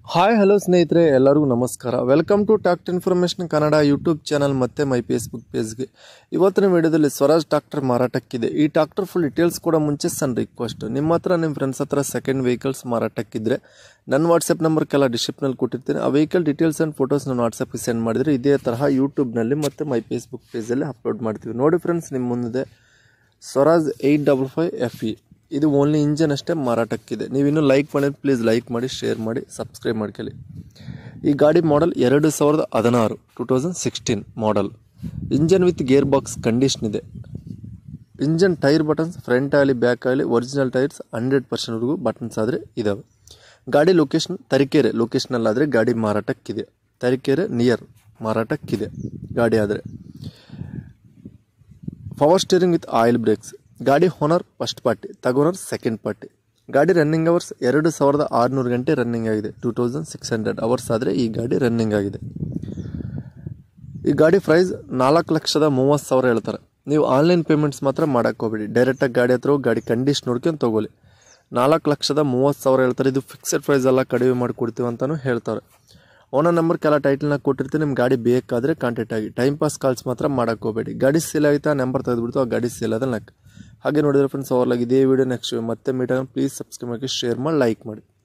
hi hello ಸ್ನೇಹಿತರೆ ಎಲ್ಲರಿಗೂ ನಮಸ್ಕಾರ welcome to tact information Kannada YouTube channel ಮತ್ತು ಮೈ ಫೇಸ್ಬುಕ್ ಪೇಜ್ಗೆ ಇವತ್ತಿನ ವಿಡಿಯೋದಲ್ಲಿ ಸ್ವರಾಜ್ ಟ್ರಾಕ್ಟರ್ ಮಾರಾಟಕ್ಕಿದೆ ಈ ಟ್ರಾಕ್ಟರ್ ಫುಲ್ ಡೀಟೇಲ್ಸ್ ಕೂಡ ಮುಂಚೆ ಸಣ್ಣ ರಿಕ್ವೆಸ್ಟ್ ನಿಮ್ಮ ಹತ್ರ ನಿಮ್ಮ ಫ್ರೆಂಡ್ಸ್ ಹತ್ರ ಸೆಕೆಂಡ್ ವೆಹಿಕಲ್ಸ್ ಮಾರಾಟಕ್ಕಿದ್ರೆ ನನ್ನ ವಾಟ್ಸಪ್ ನಂಬರ್ಗೆಲ್ಲ ಡಿಸ್ಕ್ರಿಪ್ನಲ್ಲಿ ಕೊಟ್ಟಿರ್ತೀನಿ ಆ ವೆಹಿಕಲ್ ಡೀಟೇಲ್ಸ್ ಆ್ಯಂಡ್ ಫೋಟೋಸ್ ನಾನು ವಾಟ್ಸಪ್ಗೆ ಸೆಂಡ್ ಮಾಡಿದರೆ ಇದೇ ತರಹ ಯೂಟ್ಯೂಬ್ನಲ್ಲಿ ಮತ್ತು ಮೈ ಫೇಸ್ಬುಕ್ ಪೇಜಲ್ಲಿ ಅಪ್ಲೋಡ್ ಮಾಡ್ತೀವಿ ನೋಡಿ ಫ್ರೆಂಡ್ಸ್ ನಿಮ್ಮ ಮುಂದೆ Swaraj eight double five F E ಇದು ಓನ್ಲಿ ಇಂಜನ್ ಅಷ್ಟೇ ಮಾರಾಟಕ್ಕಿದೆ ನೀವಿನ್ನೂ ಲೈಕ್ ಮಾಡಿ ಪ್ಲೀಸ್ ಲೈಕ್ ಮಾಡಿ ಶೇರ್ ಮಾಡಿ ಸಬ್ಸ್ಕ್ರೈಬ್ ಮಾಡ್ಕೊಳ್ಳಿ ಈ ಗಾಡಿ ಮಾಡೆಲ್ ಎರಡು ಸಾವಿರದ ಹದಿನಾರು two thousand sixteen model engine with gearbox condition ಇದೆ ಇಂಜನ್ ಟೈರ್ ಬಟನ್ಸ್ ಫ್ರಂಟ್ ಆಗಲಿ ಬ್ಯಾಕ್ ಆಗಲಿ ಒರಿಜಿನಲ್ ಟೈರ್ಸ್ ಹಂಡ್ರೆಡ್ ಪರ್ಸೆಂಟ್ವರೆಗೂ ಬಟನ್ಸ್ ಆದರೆ ಇದ್ದಾವೆ ಗಾಡಿ ಲೊಕೇಶನ್ ತರೀಕೆರೆ ಲೊಕೇಶನಲ್ಲಾದರೆ ಗಾಡಿ ಮಾರಾಟಕ್ಕಿದೆ ತರೀಕೆರೆ ನಿಯರ್ ಮಾರಾಟಕ್ಕಿದೆ ಗಾಡಿ ಆದರೆ power steering with oil brakes ಗಾಡಿ ಓನರ್ ಫಸ್ಟ್ ಪಾರ್ಟಿ ತಗೋನರ್ ಸೆಕೆಂಡ್ ಪಾರ್ಟಿ ಗಾಡಿ ರನ್ನಿಂಗ್ ಅವರ್ಸ್ ಎರಡು ಸಾವಿರದ ಆರುನೂರು ಗಂಟೆ ರನ್ನಿಂಗ್ ಆಗಿದೆ two thousand six hundred hours ಆದರೆ ಈ ಗಾಡಿ ರನ್ನಿಂಗ್ ಆಗಿದೆ ಈ ಗಾಡಿ ಪ್ರೈಸ್ ನಾಲ್ಕು ಲಕ್ಷದ ಮೂವತ್ತು ಸಾವಿರ ಹೇಳ್ತಾರೆ ನೀವು ಆನ್ಲೈನ್ ಪೇಮೆಂಟ್ಸ್ ಮಾತ್ರ ಮಾಡೋಕ್ಕೆ ಹೋಗ್ಬೇಡಿ ಡೈರೆಕ್ಟಾಗಿ ಗಾಡಿ ಹತ್ರ ಹೋಗಿ ಗಾಡಿ ಕಂಡೀಷನ್ ನೋಡ್ಕೊಂಡು ತೊಗೊಳ್ಳಿ ನಾಲ್ಕು ಲಕ್ಷದ ಮೂವತ್ತು ಸಾವಿರ ಹೇಳ್ತಾರೆ ಇದು ಫಿಕ್ಸೆಡ್ ಪ್ರೈಸ್ ಎಲ್ಲ ಕಡಿಮೆ ಮಾಡಿ ಕೊಡ್ತೀವಿ ಅಂತಲೂ ಹೇಳ್ತಾರೆ ಓನರ್ ನಂಬರ್ ಕೆಲ ಟೈಟಲ್ನಾಗ ಕೊಟ್ಟಿರ್ತೀನಿ ನಿಮ್ಮ ಗಾಡಿ ಬೇಕಾದರೆ ಕಾಂಟ್ಯಾಕ್ಟ್ ಆಗಿ ಟೈಮ್ ಪಾಸ್ ಕಾಲ್ಸ್ ಮಾತ್ರ ಮಾಡೋಕ್ಕೆ ಹೋಗಬೇಡಿ ಗಾಡಿ ಸೇಲ್ ಆಗುತ್ತೆ ಆ ನಂಬರ್ ತೆಗೆದುಬಿಡ್ತು ಆ ಗಾಡಿ ಸೇಲ್ ಆದ ನಾಲ್ಕು ಹಾಗೆ ನೋಡಿದ್ರೆ ಫ್ರೆಂಡ್ಸ್ ಅವ್ರಲಾಗಿ ಇದೇ ವಿಡಿಯೋ ನೆಕ್ಸ್ಟ್ ಮತ್ತೆ ಮೀಟ್ ಆಗೋಣ ಪ್ಲೀಸ್ ಸಬ್ಸ್ಕ್ರೈಬ್ ಮಾಡಿ ಶೇರ್ ಮಾಡಿ ಲೈಕ್ ಮಾಡಿ